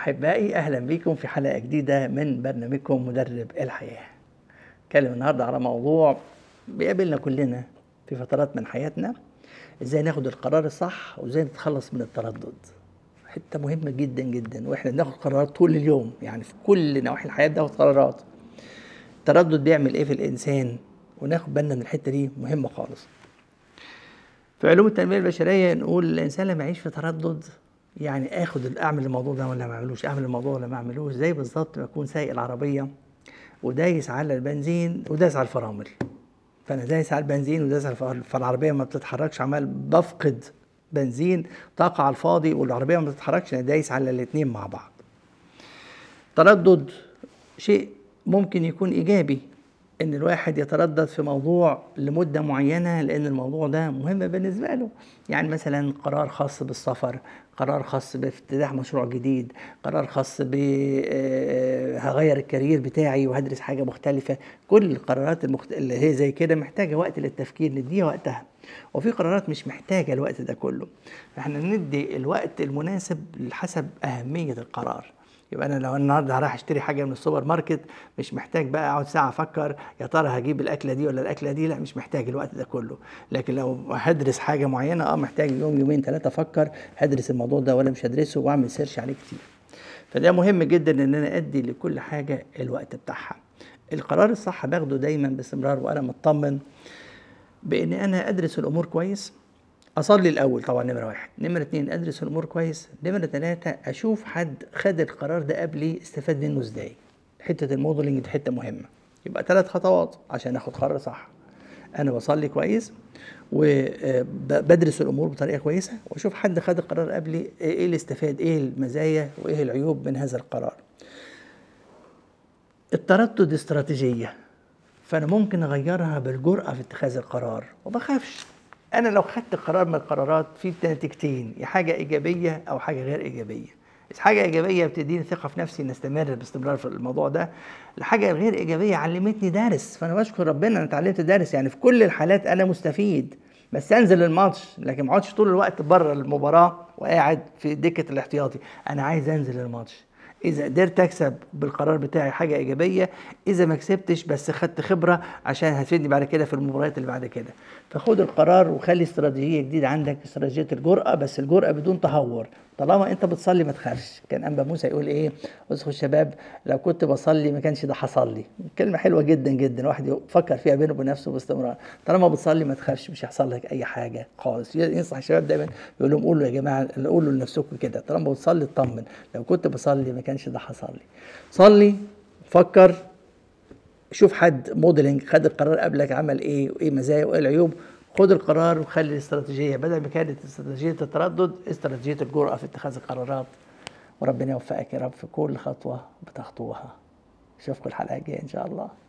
أحبائي أهلا بكم في حلقة جديدة من برنامجكم مدرب الحياة اتكلم النهاردة على موضوع بيقابلنا كلنا في فترات من حياتنا ازاي ناخد القرار الصح وازاي نتخلص من التردد حتة مهمة جدا جدا واحنا بناخد قرارات طول اليوم يعني في كل نواحي الحياة بناخد قرارات التردد بيعمل ايه في الانسان وناخد بالنا من الحتة دي مهمة خالص في علوم التنمية البشرية نقول الإنسان لما يعيش في تردد يعني آخد أعمل الموضوع ده ولا ما أعملوش أعمل الموضوع ولا ما أعملوش زي بالظبط ما أكون سايق العربية ودايس على البنزين ودايس على الفرامل فأنا دايس على البنزين ودايس على الفرامل فالعربية ما بتتحركش عمال بفقد بنزين طاقة على الفاضي والعربية ما بتتحركش أنا دايس على الاتنين مع بعض تردد شيء ممكن يكون إيجابي ان الواحد يتردد في موضوع لمده معينه لان الموضوع ده مهم بالنسبه له يعني مثلا قرار خاص بالسفر قرار خاص بافتتاح مشروع جديد قرار خاص ب هغير الكارير بتاعي وهدرس حاجه مختلفه كل القرارات المخت... اللي هي زي كده محتاجه وقت للتفكير نديها وقتها وفي قرارات مش محتاجه الوقت ده كله فاحنا ندي الوقت المناسب حسب اهميه القرار يبقى انا لو النهارده رايح اشتري حاجه من السوبر ماركت مش محتاج بقى اقعد ساعه افكر يا ترى هجيب الاكله دي ولا الاكله دي لا مش محتاج الوقت ده كله لكن لو هدرس حاجه معينه اه محتاج يوم يومين ثلاثه افكر هدرس الموضوع ده ولا مش هدرسه واعمل سيرش عليه كتير فده مهم جدا ان انا ادي لكل حاجه الوقت بتاعها القرار الصح باخده دايما باستمرار وانا مطمن بان انا ادرس الامور كويس اصلي الاول طبعا نمره واحد نمره اتنين ادرس الامور كويس نمره تلاته اشوف حد خد القرار ده قبلي استفاد منه ازاي حته الموديلنج دي حته مهمه يبقى ثلاث خطوات عشان اخد قرار صح انا بصلي كويس وبدرس الامور بطريقه كويسه واشوف حد خد القرار قبلي ايه اللي استفاد ايه المزايا وايه العيوب من هذا القرار التردد استراتيجيه فانا ممكن اغيرها بالجرأه في اتخاذ القرار وما اخافش انا لو خدت قرار من القرارات في نتيجتين يا حاجه ايجابيه او حاجه غير ايجابيه حاجه ايجابيه بتديني ثقه في نفسي ان استمر باستمرار في الموضوع ده الحاجه الغير ايجابيه علمتني دارس فانا بشكر ربنا انا اتعلمت دارس يعني في كل الحالات انا مستفيد بس انزل الماتش لكن ما اقعدش طول الوقت بره المباراه وقاعد في دكه الاحتياطي انا عايز انزل الماتش اذا قدرت اكسب بالقرار بتاعي حاجه ايجابيه اذا ما كسبتش بس خدت خبره عشان هتفيدني بعد كده في المباريات اللي بعد كده فخد القرار وخلي استراتيجيه جديده عندك استراتيجيه الجرأه بس الجرأه بدون تهور طالما انت بتصلي ما تخافش كان انبا موسى يقول ايه اذكر الشباب لو كنت بصلي ما كانش ده حصل لي كلمه حلوه جدا جدا الواحد يفكر فيها بينه وبين نفسه باستمرار طالما بتصلي ما تخافش مش هيحصل لك اي حاجه خالص ينصح الشباب دايما يقول لهم قولوا يا جماعه قولوا لنفسكم كده طالما بتصلي اطمن لو كنت بصلي ما كانش ده حصل لي صلي فكر شوف حد موديلنج خد القرار قبلك عمل ايه وايه مزايا وايه العيوب خد القرار وخلي الاستراتيجيه بدل ما كانت استراتيجيه التردد استراتيجيه الجرأه في اتخاذ القرارات وربنا يوفقك يا رب في كل خطوه بتخطوها اشوفكم الحلقه الجايه ان شاء الله